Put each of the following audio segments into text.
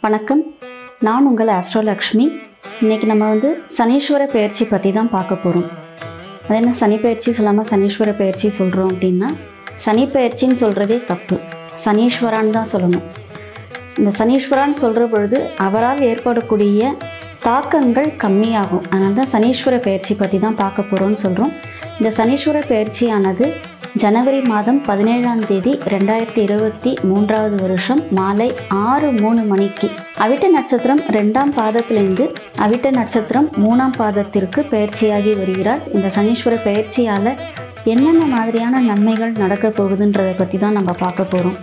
வணக்கம் நான் உங்கள் ஆஸ்ட்ரோலக்ஷ்மி இன்னைக்கு நம்ம வந்து சனீஸ்வர பயிற்சி பற்றி தான் பார்க்க போகிறோம் அது என்ன சனி பயிற்சி சொல்லாமல் சனீஸ்வர பயிற்சி சொல்கிறோம் அப்படின்னா சனி பயிற்சின்னு சொல்கிறதே தப்பு சனீஸ்வரான்னு தான் சொல்லணும் இந்த சனீஸ்வரான்னு சொல்கிற பொழுது அவரால் ஏற்படக்கூடிய தாக்கங்கள் கம்மியாகும் அதனால தான் சனீஸ்வர பயிற்சி பற்றி தான் பார்க்க போகிறோம்னு சொல்கிறோம் இந்த சனீஸ்வர பயிற்சியானது ஜனவரி மாதம் பதினேழாம் தேதி ரெண்டாயிரத்தி இருபத்தி மூன்றாவது வருஷம் மாலை ஆறு மூணு மணிக்கு அவிட்ட நட்சத்திரம் ரெண்டாம் பாதத்திலிருந்து அவிட்ட நட்சத்திரம் மூணாம் பாதத்திற்கு பயிற்சியாகி வருகிறார் இந்த சனீஸ்வர பயிற்சியால் என்னென்ன மாதிரியான நன்மைகள் நடக்க போகுதுன்றதை பற்றி தான் நம்ம பார்க்க போகிறோம்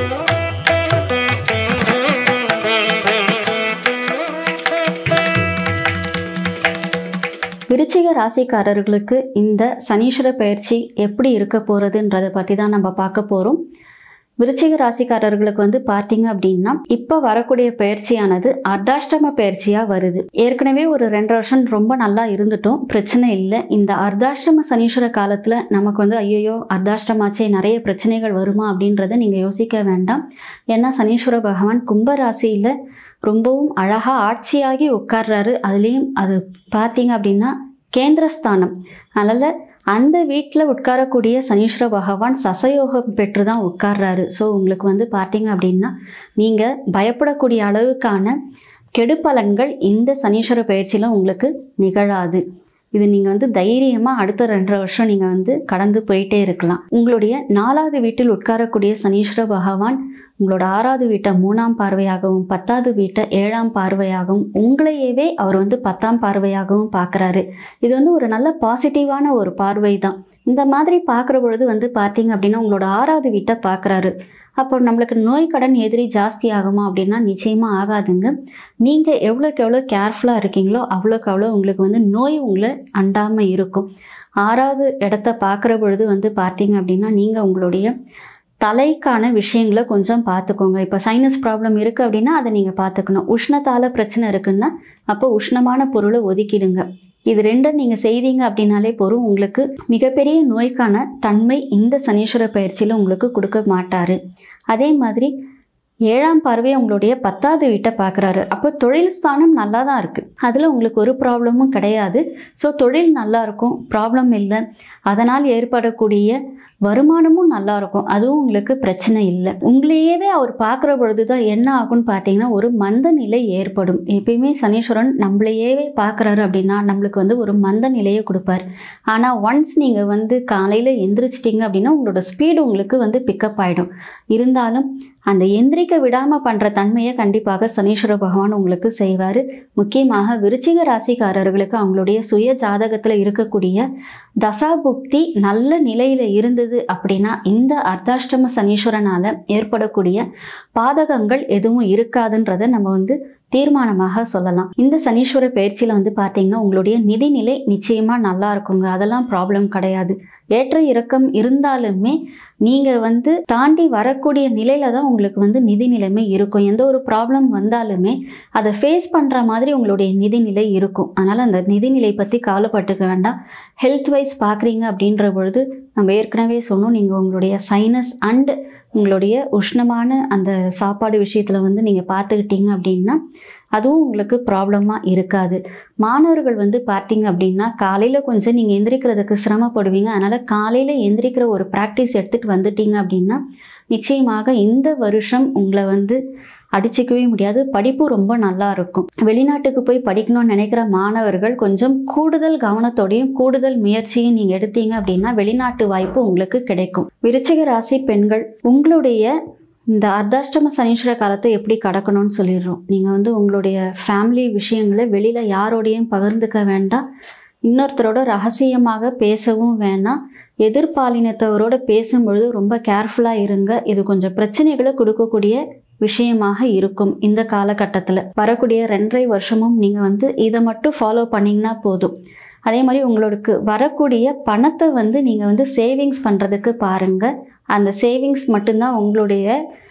விருச்சிக ராசிக்காரர்களுக்கு இந்த சனீஸ்வர பயிற்சி எப்படி இருக்க போகிறதுன்றதை பற்றி தான் நம்ம பார்க்க போகிறோம் விருச்சிக ராசிக்காரர்களுக்கு வந்து பார்த்தீங்க அப்படின்னா இப்போ வரக்கூடிய பயிற்சியானது அர்த்தாஷ்டம பயிற்சியாக வருது ஏற்கனவே ஒரு ரெண்டு வருஷம் ரொம்ப நல்லா இருந்துட்டோம் பிரச்சனை இல்லை இந்த அர்த்தாஷ்டம சனீஸ்வர காலத்தில் நமக்கு வந்து ஐயோ அர்த்தாஷ்டமாச்சே நிறைய பிரச்சனைகள் வருமா அப்படின்றத நீங்கள் யோசிக்க வேண்டாம் ஏன்னா சனீஸ்வர பகவான் கும்ப ராசியில் ரொம்பவும் அழகாக ஆட்சியாகி உட்கார்றாரு அதுலேயும் அது பார்த்தீங்க அப்படின்னா கேந்திரஸ்தானம் அதனால் அந்த வீட்டில் உட்காரக்கூடிய சனீஸ்வர பகவான் சசயோகம் பெற்று தான் உட்கார்றாரு ஸோ உங்களுக்கு வந்து பார்த்தீங்க அப்படின்னா நீங்கள் பயப்படக்கூடிய அளவுக்கான கெடுபலன்கள் இந்த சனீஸ்வர பயிற்சியில் உங்களுக்கு நிகழாது இது நீங்கள் வந்து தைரியமாக அடுத்த ரெண்டரை வருஷம் நீங்கள் வந்து கடந்து போயிட்டே இருக்கலாம் உங்களுடைய நாலாவது வீட்டில் உட்காரக்கூடிய சனீஸ்வர பகவான் உங்களோட ஆறாவது வீட்டை மூணாம் பார்வையாகவும் பத்தாவது வீட்டை ஏழாம் பார்வையாகவும் உங்களையவே அவர் வந்து பத்தாம் பார்வையாகவும் பார்க்குறாரு இது வந்து ஒரு நல்ல பாசிட்டிவான ஒரு பார்வை தான் இந்த மாதிரி பார்க்குற பொழுது வந்து பார்த்தீங்க அப்படின்னா உங்களோட ஆறாவது வீட்டை பார்க்குறாரு அப்போ நம்மளுக்கு நோய் கடன் எதிரி ஜாஸ்தி ஆகுமா அப்படின்னா நிச்சயமாக ஆகாதுங்க நீங்கள் எவ்வளோக்கு எவ்வளோ கேர்ஃபுல்லாக இருக்கீங்களோ அவ்வளோக்கு அவ்வளோ உங்களுக்கு வந்து நோய் உங்களை அண்டாமல் இருக்கும் ஆறாவது இடத்த பார்க்குற பொழுது வந்து பார்த்தீங்க அப்படின்னா நீங்கள் உங்களுடைய தலைக்கான விஷயங்களை கொஞ்சம் பார்த்துக்கோங்க இப்போ சைனஸ் ப்ராப்ளம் இருக்குது அப்படின்னா அதை நீங்கள் பார்த்துக்கணும் உஷ்ணத்தால் பிரச்சனை இருக்குன்னா அப்போ உஷ்ணமான பொருளை ஒதுக்கிடுங்க இது ரெண்டும் நீங்கள் செய்தீங்க அப்படின்னாலே போதும் உங்களுக்கு மிகப்பெரிய நோய்க்கான தன்மை இந்த சனீஸ்வர பயிற்சியில் உங்களுக்கு கொடுக்க மாட்டார் அதே மாதிரி ஏழாம் பார்வையை உங்களுடைய பத்தாவது வீட்டை பார்க்குறாரு அப்போ தொழில் ஸ்தானம் நல்லா தான் இருக்குது அதில் உங்களுக்கு ஒரு ப்ராப்ளமும் கிடையாது ஸோ தொழில் நல்லா இருக்கும் ப்ராப்ளம் இல்லை அதனால் ஏற்படக்கூடிய வருமானமும் நல்லா இருக்கும் அதுவும் உங்களுக்கு பிரச்சனை இல்லை உங்களையவே அவர் பார்க்குற பொழுது தான் என்ன ஆகும்னு பார்த்தீங்கன்னா ஒரு மந்த நிலை ஏற்படும் எப்பயுமே சனீஸ்வரன் நம்மளையவே பார்க்குறாரு அப்படின்னா நம்மளுக்கு வந்து ஒரு மந்த நிலையை கொடுப்பார் ஆனால் ஒன்ஸ் நீங்கள் வந்து காலையில் எந்திரிச்சிட்டிங்க அப்படின்னா உங்களோட ஸ்பீடு உங்களுக்கு வந்து பிக்கப் ஆகிடும் இருந்தாலும் அந்த எந்திரிக்க விடாமல் பண்ணுற தன்மையை கண்டிப்பாக சனீஸ்வர பகவான் உங்களுக்கு செய்வார் முக்கியமாக விருச்சிக ராசிக்காரர்களுக்கு அவங்களுடைய சுய ஜாதகத்தில் இருக்கக்கூடிய தசாபுக்தி நல்ல நிலையில் இருந்தது அப்படின்னா இந்த அர்த்தாஷ்டம சனீஸ்வரனால் ஏற்படக்கூடிய பாதகங்கள் எதுவும் இருக்காதுன்றதை நம்ம வந்து தீர்மானமாக சொல்லலாம் இந்த சனீஸ்வர பயிற்சியில் வந்து பார்த்தீங்கன்னா உங்களுடைய நிதிநிலை நிச்சயமாக நல்லா இருக்குங்க அதெல்லாம் ப்ராப்ளம் கிடையாது ஏற்ற இறக்கம் இருந்தாலுமே நீங்கள் வந்து தாண்டி வரக்கூடிய நிலையில தான் உங்களுக்கு வந்து நிதி நிலைமை இருக்கும் எந்த ஒரு ப்ராப்ளம் வந்தாலுமே அதை ஃபேஸ் பண்ணுற மாதிரி உங்களுடைய நிதிநிலை இருக்கும் அதனால் அந்த நிதிநிலை பற்றி கவலைப்பட்டுக்க வேண்டாம் ஹெல்த் வைஸ் பார்க்குறீங்க அப்படின்ற பொழுது நம்ம ஏற்கனவே சொன்னோம் நீங்கள் உங்களுடைய சைனஸ் அண்ட் உங்களுடைய உஷ்ணமான அந்த சாப்பாடு விஷயத்தில் வந்து நீங்கள் பார்த்துக்கிட்டீங்க அப்படின்னா அதுவும் உங்களுக்கு ப்ராப்ளமாக இருக்காது மாணவர்கள் வந்து பார்த்தீங்க அப்படின்னா காலையில் கொஞ்சம் நீங்கள் எந்திரிக்கிறதுக்கு சிரமப்படுவீங்க அதனால் காலையில் எந்திரிக்கிற ஒரு ப்ராக்டிஸ் எடுத்துகிட்டு வந்துட்டீங்க அப்படின்னா நிச்சயமாக இந்த வருஷம் உங்களை வந்து அடிச்சிக்கவே முடியாது படிப்பு ரொம்ப நல்லா இருக்கும் வெளிநாட்டுக்கு போய் படிக்கணும்னு நினைக்கிற மாணவர்கள் கொஞ்சம் கூடுதல் கவனத்தோடையும் கூடுதல் முயற்சியும் நீங்கள் எடுத்தீங்க அப்படின்னா வெளிநாட்டு வாய்ப்பு உங்களுக்கு கிடைக்கும் விருச்சிக ராசி பெண்கள் உங்களுடைய இந்த அர்த்தாஷ்டம சனீஸ்வர காலத்தை எப்படி கடக்கணும்னு சொல்லிடுறோம் நீங்கள் வந்து உங்களுடைய ஃபேமிலி விஷயங்களை வெளியில் யாரோடையும் பகிர்ந்துக்க வேண்டாம் இன்னொருத்தரோட ரகசியமாக பேசவும் வேணாம் எதிர்பாலினத்தவரோட பேசும்பொழுது ரொம்ப கேர்ஃபுல்லாக இருங்க இது கொஞ்சம் பிரச்சனைகளை கொடுக்கக்கூடிய விஷயமாக இருக்கும் இந்த காலகட்டத்தில் வரக்கூடிய ரெண்டரை வருஷமும் நீங்கள் வந்து இதை மட்டும் ஃபாலோ பண்ணிங்கன்னா போதும் அதே மாதிரி உங்களுக்கு வரக்கூடிய பணத்தை வந்து நீங்கள் வந்து சேவிங்ஸ் பண்ணுறதுக்கு பாருங்கள் அந்த சேவிங்ஸ் மட்டும்தான் உங்களுடைய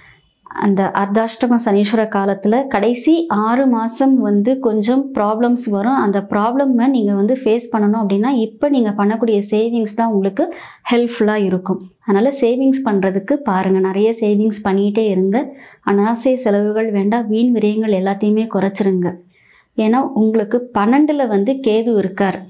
அந்த அர்த்தாஷ்டம சனீஸ்வர காலத்தில் கடைசி ஆறு மாதம் வந்து கொஞ்சம் ப்ராப்ளம்ஸ் வரும் அந்த ப்ராப்ளமை நீங்கள் வந்து ஃபேஸ் பண்ணணும் அப்படின்னா இப்போ நீங்கள் பண்ணக்கூடிய சேவிங்ஸ் தான் உங்களுக்கு ஹெல்ப்ஃபுல்லாக இருக்கும் அதனால் சேவிங்ஸ் பண்ணுறதுக்கு பாருங்கள் நிறைய சேவிங்ஸ் பண்ணிகிட்டே இருங்க அனாவசிய செலவுகள் வேண்டாம் வீண் விரயங்கள் எல்லாத்தையுமே குறைச்சிருங்க ஏன்னா உங்களுக்கு பன்னெண்டில் வந்து கேது இருக்கார்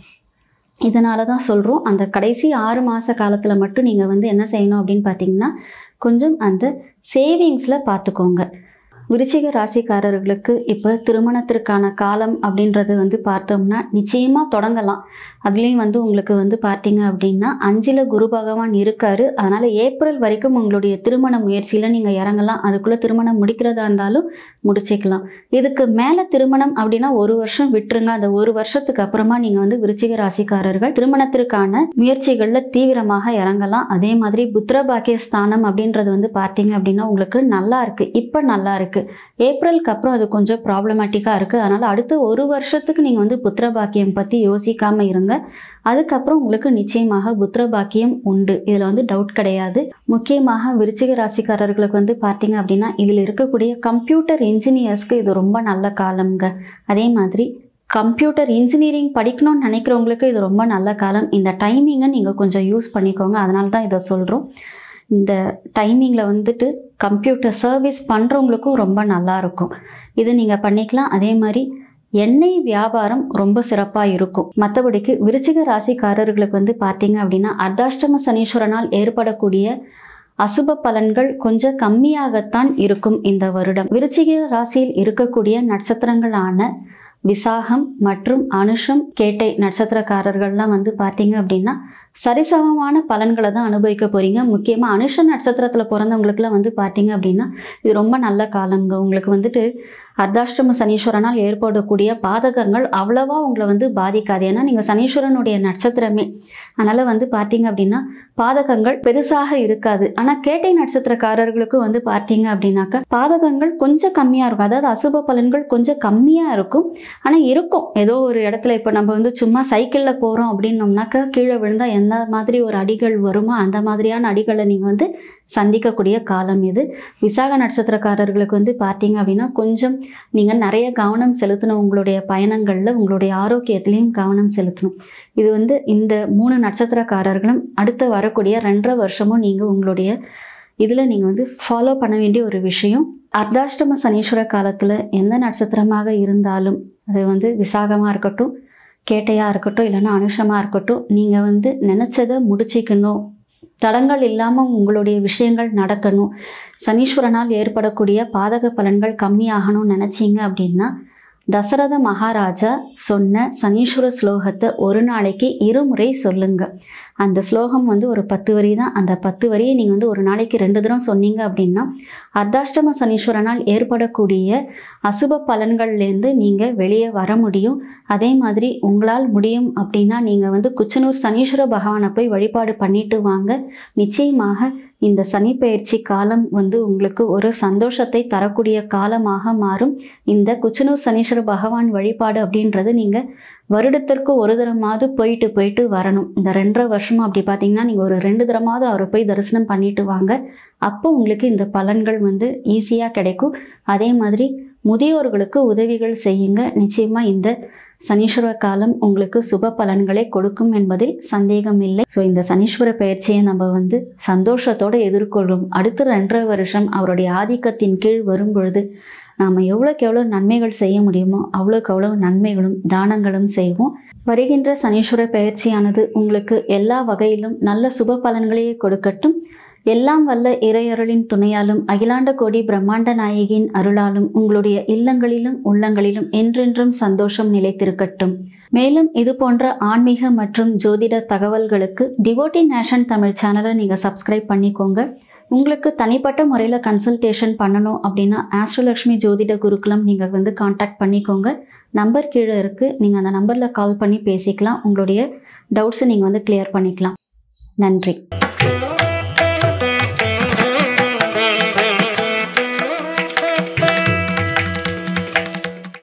இதனால தான் சொல்கிறோம் அந்த கடைசி ஆறு மாத காலத்தில் மட்டும் நீங்கள் வந்து என்ன செய்யணும் அப்படின்னு பார்த்தீங்கன்னா கொஞ்சம் அந்த சேவிங்ஸில் பார்த்துக்கோங்க விருச்சிக ராசிக்காரர்களுக்கு இப்போ திருமணத்திற்கான காலம் அப்படின்றது வந்து பார்த்தோம்னா நிச்சயமாக தொடங்கலாம் அதுலேயும் வந்து உங்களுக்கு வந்து பார்த்தீங்க அப்படின்னா அஞ்சில் குரு பகவான் இருக்காரு அதனால் ஏப்ரல் வரைக்கும் உங்களுடைய திருமண முயற்சியில் நீங்கள் இறங்கலாம் அதுக்குள்ளே திருமணம் முடிக்கிறதா இருந்தாலும் முடிச்சுக்கலாம் இதுக்கு மேலே திருமணம் அப்படின்னா ஒரு வருஷம் விட்டுருங்க அந்த ஒரு வருஷத்துக்கு அப்புறமா நீங்கள் வந்து விருச்சிக ராசிக்காரர்கள் திருமணத்திற்கான முயற்சிகளில் தீவிரமாக இறங்கலாம் அதே மாதிரி புத்திர பாக்கிய ஸ்தானம் அப்படின்றது வந்து பார்த்தீங்க அப்படின்னா உங்களுக்கு நல்லா இருக்கு இப்போ நல்லா இருக்கு ஏப்ரலுக்கு அப்புறம் அது கொஞ்சம் ப்ராப்ளமேட்டிக்காக இருக்குது அதனால் அடுத்த ஒரு வருஷத்துக்கு நீங்கள் வந்து புத்திர பாக்கியம் பற்றி யோசிக்காமல் இருங்க அதுக்கப்புறம் உங்களுக்கு நிச்சயமாக புத்திர பாக்கியம் உண்டு இதில் வந்து டவுட் கிடையாது முக்கியமாக விருச்சிக ராசிக்காரர்களுக்கு வந்து பார்த்தீங்க அப்படின்னா இதில் இருக்கக்கூடிய கம்ப்யூட்டர் இன்ஜினியர்ஸ்க்கு இது ரொம்ப நல்ல காலம்ங்க அதே மாதிரி கம்ப்யூட்டர் இன்ஜினியரிங் படிக்கணும்னு நினைக்கிறவங்களுக்கு இது ரொம்ப நல்ல காலம் இந்த டைமிங்கை நீங்கள் கொஞ்சம் யூஸ் பண்ணிக்கோங்க அதனால தான் இதை சொல்கிறோம் இந்த டைமிங்கில் வந்துட்டு கம்ப்யூட்டர் சர்வீஸ் பண்ணுறவங்களுக்கும் ரொம்ப நல்லா இருக்கும் இது நீங்கள் பண்ணிக்கலாம் அதே மாதிரி எண்ணெய் வியாபாரம் ரொம்ப சிறப்பாக இருக்கும் மற்றபடிக்கு விருச்சிக ராசிக்காரர்களுக்கு வந்து பார்த்தீங்க அப்படின்னா அர்த்தாஷ்டம சனீஸ்வரனால் ஏற்படக்கூடிய அசுப பலன்கள் கொஞ்சம் கம்மியாகத்தான் இருக்கும் இந்த வருடம் விருச்சிக ராசியில் இருக்கக்கூடிய நட்சத்திரங்களான விசாகம் மற்றும் அனுஷம் கேட்டை நட்சத்திரக்காரர்கள்லாம் வந்து பார்த்தீங்க அப்படின்னா சரிசமமான பலன்களை தான் அனுபவிக்க போகிறீங்க முக்கியமாக அனுஷ நட்சத்திரத்தில் பிறந்தவங்களுக்குலாம் வந்து பார்த்தீங்க அப்படின்னா இது ரொம்ப நல்ல காலங்க உங்களுக்கு வந்துட்டு அர்த்தாஷ்டம சனீஸ்வரனால் ஏற்படக்கூடிய பாதகங்கள் அவ்வளவா உங்களை வந்து பாதிக்காது ஏன்னா நீங்கள் சனீஸ்வரனுடைய நட்சத்திரமே அதனால் வந்து பார்த்தீங்க அப்படின்னா பாதகங்கள் பெருசாக இருக்காது ஆனால் கேட்டை நட்சத்திரக்காரர்களுக்கு வந்து பார்த்தீங்க அப்படின்னாக்கா பாதகங்கள் கொஞ்சம் கம்மியாக இருக்கும் அதாவது அசுப பலன்கள் கொஞ்சம் கம்மியாக இருக்கும் ஆனால் இருக்கும் ஏதோ ஒரு இடத்துல இப்போ நம்ம வந்து சும்மா சைக்கிளில் போகிறோம் அப்படின்னோம்னாக்கா கீழே விழுந்தால் எந்த மாதிரி ஒரு அடிகள் வருமோ அந்த மாதிரியான அடிகளை நீங்கள் வந்து சந்திக்கக்கூடிய காலம் இது விசாக நட்சத்திரக்காரர்களுக்கு வந்து பார்த்தீங்க அப்படின்னா கொஞ்சம் நீங்கள் நிறைய கவனம் செலுத்தணும் உங்களுடைய பயணங்களில் உங்களுடைய ஆரோக்கியத்திலையும் கவனம் செலுத்தணும் இது வந்து இந்த மூணு நட்சத்திரக்காரர்களும் அடுத்து வரக்கூடிய ரெண்டரை வருஷமும் நீங்கள் உங்களுடைய இதில் நீங்கள் வந்து ஃபாலோ பண்ண வேண்டிய ஒரு விஷயம் அர்த்தாஷ்டம சனீஸ்வர காலத்தில் எந்த நட்சத்திரமாக இருந்தாலும் அது வந்து விசாகமாக இருக்கட்டும் கேட்டையாக இருக்கட்டும் இல்லைன்னா அனுஷமாக இருக்கட்டும் நீங்கள் வந்து நினச்சதை முடிச்சிக்கணும் தடங்கள் இல்லாமல் உங்களுடைய விஷயங்கள் நடக்கணும் சனீஸ்வரனால் ஏற்படக்கூடிய பாதக பலன்கள் கம்மியாகணும்னு நினச்சிங்க அப்படின்னா தசரத மகாராஜா சொன்ன சனீஸ்வர ஸ்லோகத்தை ஒரு நாளைக்கு இருமுறை சொல்லுங்க அந்த ஸ்லோகம் வந்து ஒரு பத்து வரி தான் அந்த பத்து வரியை நீங்கள் வந்து ஒரு நாளைக்கு ரெண்டு தரம் சொன்னீங்க அப்படின்னா அர்த்தாஷ்டம சனீஸ்வரனால் ஏற்படக்கூடிய அசுப பலன்கள்லேருந்து நீங்கள் வெளியே வர முடியும் அதே மாதிரி உங்களால் முடியும் அப்படின்னா நீங்கள் வந்து குச்சனூர் சனீஸ்வர பகவானை போய் வழிபாடு பண்ணிட்டு வாங்க நிச்சயமாக இந்த சனி பயிற்சி காலம் வந்து உங்களுக்கு ஒரு சந்தோஷத்தை தரக்கூடிய காலமாக மாறும் இந்த குச்சனூர் சனீஸ்வர பகவான் வழிபாடு அப்படின்றது நீங்கள் வருடத்திற்கு ஒரு தரமாவது போயிட்டு போயிட்டு வரணும் இந்த ரெண்டரை வருஷமா அப்படி பார்த்தீங்கன்னா நீங்கள் ஒரு ரெண்டு தரமாவது அவரை போய் தரிசனம் பண்ணிட்டு வாங்க அப்போ உங்களுக்கு இந்த பலன்கள் வந்து ஈஸியாக கிடைக்கும் அதே மாதிரி முதியோர்களுக்கு உதவிகள் செய்யுங்க நிச்சயமாக இந்த சனீஸ்வர காலம் உங்களுக்கு சுப பலன்களை கொடுக்கும் என்பதில் சந்தேகம் இல்லை ஸோ இந்த சனீஸ்வர பயிற்சியை நம்ம வந்து சந்தோஷத்தோடு எதிர்கொள்ளும் அடுத்த ரெண்டரை வருஷம் அவருடைய ஆதிக்கத்தின் கீழ் வரும் பொழுது நாம் எவ்வளோக்கு எவ்வளோ நன்மைகள் செய்ய முடியுமோ அவ்வளோக்கு அவ்வளோ நன்மைகளும் தானங்களும் செய்வோம் வருகின்ற சனீஸ்வர பயிற்சியானது உங்களுக்கு எல்லா வகையிலும் நல்ல சுப பலன்களையே கொடுக்கட்டும் எல்லாம் வல்ல இறையருளின் துணையாலும் அகிலாண்ட கோடி பிரம்மாண்ட நாயகியின் அருளாலும் உங்களுடைய இல்லங்களிலும் உள்ளங்களிலும் என்றென்றும் சந்தோஷம் நிலைத்திருக்கட்டும் மேலும் இது போன்ற ஆன்மீக மற்றும் ஜோதிட தகவல்களுக்கு டிவோட்டி நேஷன் தமிழ் சேனலை நீங்கள் சப்ஸ்கிரைப் பண்ணிக்கோங்க உங்களுக்கு தனிப்பட்ட முறையில் கன்சல்டேஷன் பண்ணணும் அப்படின்னா ஆஸ்ட்ரோலக்ஷ்மி ஜோதிட குருகுலம் நீங்கள் வந்து காண்டாக்ட் பண்ணிக்கோங்க நம்பர் கீழே இருக்குது நீங்கள் அந்த நம்பரில் கால் பண்ணி பேசிக்கலாம் உங்களுடைய டவுட்ஸை நீங்கள் வந்து கிளியர் பண்ணிக்கலாம் நன்றி